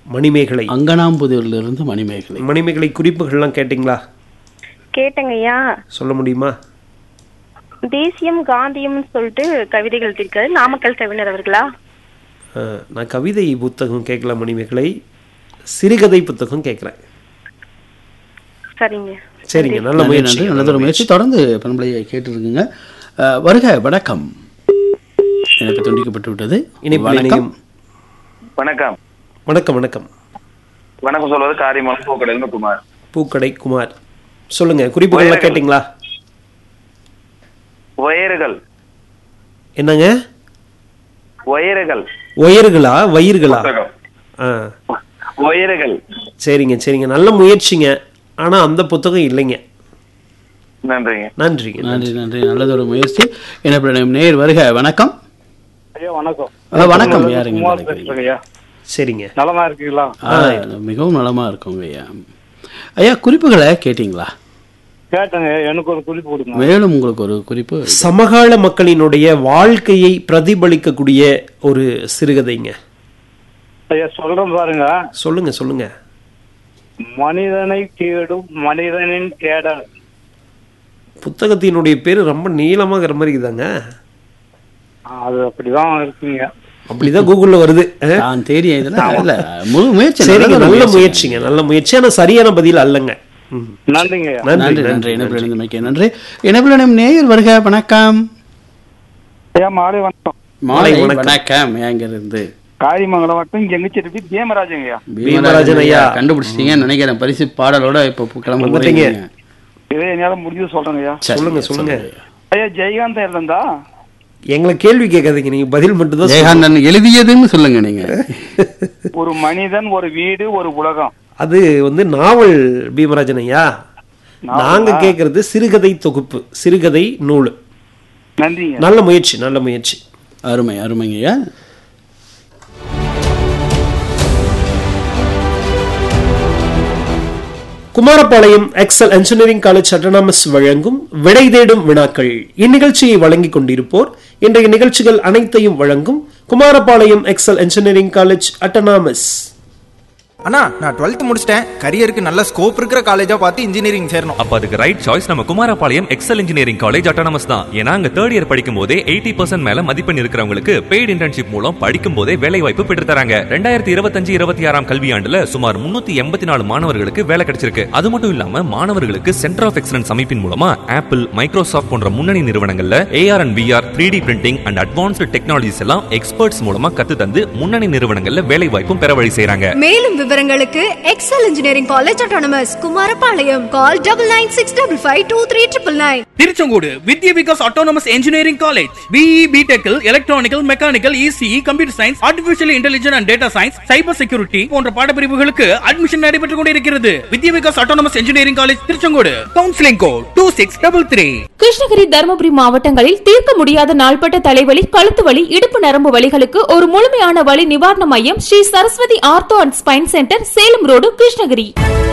மணிமேகலை அங்கனாம்புதூரிலிருந்து மணிமேகலை மணிமேகலை குறிப்புகள்லாம் கேட்டிங்களா கேட்டேங்க ஐயா சொல்ல முடியுமா தேசியம் காந்தியம் சொல்லிட்டு கவிதைகள் இருக்காரு நாமக்கல் கவிஞர் அவர்களா ஆ, நான் கவிதை புத்தகம் கேட்கல மணிமேகலை சிறுகதை புத்தகம் கேட்குறேன் சரிங்க சரிங்க நல்ல நன்றி முயற்சி நன்றி நல்லதொரு முயற்சி தொடர்ந்து பண்பலையை கேட்டிருக்குங்க அஹ், வருக வணக்கம் எனக்கு துண்டிக்கப்பட்டு விட்டது இனிப்பு வணக்கம் இணையம் வணக்கம் வணக்கம் வணக்கம் வணக்கம் சொல்வது காரியமலம் பூக்கடையிலிருந்து குமார் பூக்கடை குமார் சொல்லுங்க குறிப்புகள்லாம் வயல்கள். கேட்டிங்களா வயறுகள் என்னங்க வயறுகள் ஒயர்களா வயிறுகளா புத்தகம் ஆ வயறுகள் சரிங்க சரிங்க நல்ல முயற்சிங்க ஆனா அந்த புத்தகம் இல்லைங்க நன்றிங்க நன்றிங்க நன்றி நன்றி நல்லதொரு முயற்சி என்ன நேர் வருக வணக்கம் ஐயா வணக்கம் அஹ், வணக்கம் யாருங்க குமார் அழைக்கிறீங்க? பேசுறேங்க ஐயா சரிங்க நலமா இருக்கீங்களா ஆ, மிகவும் நலமா இருக்குங்க ஐயா ஐயா குறிப்புகளை கேட்டிங்களா கேட்டேங்க எனக்கு ஒரு குறிப்பு கொடுங்க மேலும் உங்களுக்கு ஒரு குறிப்பு சமகால மக்களினுடைய வாழ்க்கையை பிரதிபலிக்கக்கூடிய ஒரு சிறுகதைங்க ஐயா சொல்றேன் பாருங்க சொல்லுங்க சொல்லுங்க மனிதனை தேடும் மனிதனின் தேடல் புத்தகத்தினுடைய பேரு ரொம்ப நீளமாகிற மாதிரி இருக்குதாங்க அது அப்படிதான் இருக்குங்க அப்படிதான் கூகுள்ல வருது ஆ? நான் தேடிய இதுல இல்ல முழு முயற்சி சரிங்க நல்லதொரு நல்ல முயற்சி. முயற்சிங்க நல்ல முயற்சி ஆனா சரியான பதில் அல்லங்க ம். நன்றிங்க ஐயா நன்றி நன்றி நன்றி நன்றி இணைப்பில் இணைந்தமைக்கு நன்றி இணைப்பில் இணையும் நேயர் வருக வணக்கம் ஐயா மாலை வணக்கம் மாலை வணக்கம். வணக்கம் எங்க இருந்து காரிமங்கலம் மட்டும் எங்கச்சிருப்பி பீமராஜங்க ஐயா பீமராஜன் ஐயா. கண்டுபிடிச்சிட்டீங்கன்னு நினைக்கிறேன் பரிசு பாடலோட இப்ப கிளம்ப வந்துட்டீங்க. போறீங்க. இதே என்னால முடிஞ்சது சொல்றேங்க ஐயா சரி, சொல்லுங்க, சொல்லுங்க. ஐயா ஜெயகாந்த் இருந்தா எங்களை கேள்வி கேட்காதீங்க நீங்க பதில் மட்டும் தான் ஜெயகாந்தன் எழுதியதுன்னு சொல்லுங்க நீங்க ஒரு மனிதன் ஒரு வீடு ஒரு உலகம் அது வந்து நாவல் பீமராஜன் ஐயா நாங்க கேக்குறது சிறுகதை தொகுப்பு சிறுகதை நூல் நன்றிங்க நல்ல முயற்சி நல்ல முயற்சி அருமை அருமைங்க ஐயா Kumarapalayam Excel engineering college autonomous வழங்கும் விடை தேடும் வினாக்கள் இந்நிகழ்ச்சியை வழங்கிக் கொண்டிருப்போர் இன்றைய நிகழ்ச்சிகள் அனைத்தையும் வழங்கும் Kumarapalayam Excel engineering college autonomous அண்ணா நான் டுவெல்த் முடிச்சிட்டேன் கரியருக்கு நல்ல ஸ்கோப் இருக்கிற காலேஜா பார்த்து இன்ஜினியரிங் சேரணும் அப்ப அதுக்கு ரைட் சாய்ஸ் நம்ம Kumarapalayam Excel engineering college autonomous தான் ஏன்னா அங்க தேர்ட் இயர் படிக்கும் போதே எயிட்டி பர்சன்ட் மேல மதிப்பெண் இருக்கிறவங்களுக்கு பெய்டு இன்டர்ன்ஷிப் மூலம் படிக்கும் போதே வேலை வாய்ப்பு பெற்று தராங்க ரெண்டாயிரத்தி இருபத்தஞ்சு இருபத்தி ஆறாம் கல்வியாண்டுல சுமார் முன்னூத்தி எண்பத்தி நாலு மாணவர்களுக்கு வேலை கிடைச்சிருக்கு அது மட்டும் இல்லாம மாணவர்களுக்கு சென்டர் ஆஃப் எக்ஸலன்ஸ் அமைப்பின் மூலமா ஆப்பிள் மைக்ரோசாஃப்ட் போன்ற முன்னணி நிறுவனங்கள்ல AR and VR three D printing and advanced technologies எல்லாம் எக்ஸ்பர்ட்ஸ் மூலமா கத்து தந்து முன்னணி நிறுவனங்கள்ல வேலை வாய்ப்பும் பெற வழி செய்றாங்க மேலும் விவரங்களுக்கு Excel engineering college autonomous Kumarapalayam call double nine six double five two three triple nine Tiruchengode Vidya Vikas autonomous engineering college B பிடெக்கில் electronical mechanical ECE computer science artificial intelligence and data science cyber security போன்ற பாடப்பிரிவுகளுக்கு அட்மிஷன் நடைபெற்றுக் கொண்டிருக்கிறது Vidya Vikas autonomous engineering college Tiruchengode counselling code two six double three Krishnagiri Dharmapuri மாவட்டங்களில் தீர்க்க முடியாத நாள்பட்ட தலைவலி கழுத்து வலி இடுப்பு நரம்பு வலிகளுக்கு ஒரு முழுமையான வலி நிவாரண மையம் Sri Saraswathi ortho and spine centre Salem road Krishnagiri